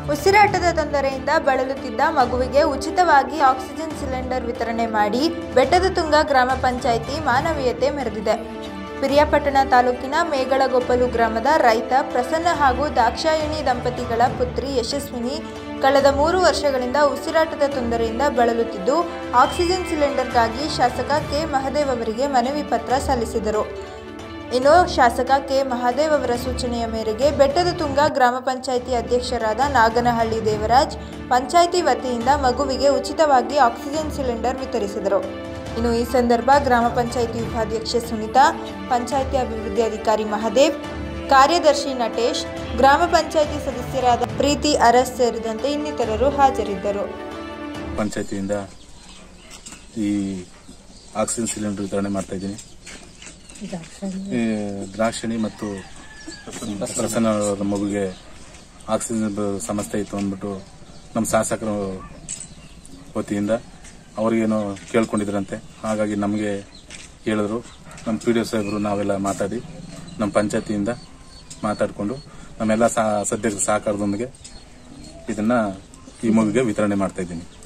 ಉಸಿರಾಟದ ತೊಂದರೆಯಿಂದ ಬಳಲುತ್ತಿದ್ದ ಮಗುವಿಗೆ ಉಚಿತವಾಗಿ ಆಕ್ಸಿಜನ್ ಸಿಲಿಂಡರ್ ವಿತರಣೆ ಮಾಡಿ ಬೆಟ್ಟದ ತುಂಗ ಗ್ರಾಮ ಪಂಚಾಯಿತಿ ಮಾನವೀಯತೆ ಮೆರೆದಿದೆ ಪಿರಿಯಾಪಟ್ಟಣ ತಾಲೂಕಿನ ಮೇಗಳಗೊಪ್ಪಲು ಗ್ರಾಮದ ರೈತ ಪ್ರಸನ್ನ ಹಾಗೂ ದಾಕ್ಷಾಯಣಿ ದಂಪತಿಗಳ ಪುತ್ರಿ ಯಶಸ್ವಿನಿ ಕಳೆದ ಮೂರು ವರ್ಷಗಳಿಂದ ಉಸಿರಾಟದ ತೊಂದರೆಯಿಂದ ಬಳಲುತ್ತಿದ್ದು ಆಕ್ಸಿಜನ್ ಸಿಲಿಂಡರ್ಗಾಗಿ ಶಾಸಕ ಕೆ ಮಹದೇವ್ ಅವರಿಗೆ ಮನವಿ ಪತ್ರ ಸಲ್ಲಿಸಿದರು ಇನ್ನು ಶಾಸಕ ಕೆ ಮಹಾದೇವ್ ಅವರ ಸೂಚನೆಯ ಮೇರೆಗೆ ಬೆಟ್ಟದ ತುಂಗ ಗ್ರಾಮ ಪಂಚಾಯಿತಿ ಅಧ್ಯಕ್ಷರಾದ ನಾಗನಹಳ್ಳಿ ದೇವರಾಜ್ ಪಂಚಾಯಿತಿ ವತಿಯಿಂದ ಮಗುವಿಗೆ ಉಚಿತವಾಗಿ ಆಕ್ಸಿಜನ್ ಸಿಲಿಂಡರ್ ವಿತರಿಸಿದರು ಇನ್ನು ಈ ಸಂದರ್ಭ ಗ್ರಾಮ ಪಂಚಾಯಿತಿ ಉಪಾಧ್ಯಕ್ಷೆ ಸುನಿತಾ ಪಂಚಾಯಿತಿ ಅಭಿವೃದ್ಧಿ ಅಧಿಕಾರಿ ಮಹದೇವ್ ಕಾರ್ಯದರ್ಶಿ ನಟೇಶ್ ಗ್ರಾಮ ಪಂಚಾಯಿತಿ ಸದಸ್ಯರಾದ ಪ್ರೀತಿ ಅರಸ್ ಸೇರಿದಂತೆ ಇನ್ನಿತರರು ಹಾಜರಿದ್ದರು ಪಂಚಾಯತಿಯಿಂದ ಈ ಆಕ್ಸಿಜನ್ ಸಿಲಿಂಡರ್ ವಿತರಣೆ ಮಾಡ್ತಾ ಇದ್ದೀನಿ ಈ ದ್ರಾಕ್ಷಿಣಿ ಮತ್ತು ಪ್ರಸನ್ನ ಅವರ ಮಗುಗೆ ಆಕ್ಸಿಜನ್ ಸಮಸ್ಯೆ ಇತ್ತು ಅಂದ್ಬಿಟ್ಟು ನಮ್ಮ ಶಾಸಕರ ವತಿಯಿಂದ ಅವ್ರಿಗೇನೋ ಕೇಳ್ಕೊಂಡಿದ್ರಂತೆ ಹಾಗಾಗಿ ನಮಗೆ ಹೇಳಿದ್ರು ನಮ್ಮ ಪಿ ಡಿ ಸಾಹೇಬರು ನಾವೆಲ್ಲ ಮಾತಾಡಿ ನಮ್ಮ ಪಂಚಾಯತಿಯಿಂದ ಮಾತಾಡಿಕೊಂಡು ನಮ್ಮೆಲ್ಲ ಸಾ ಸದಸ್ಯರ ಸಹಕಾರದೊಂದಿಗೆ ಇದನ್ನ ಈ ಮಗುಗೆ ವಿತರಣೆ ಮಾಡ್ತಾ ಇದ್ದೀನಿ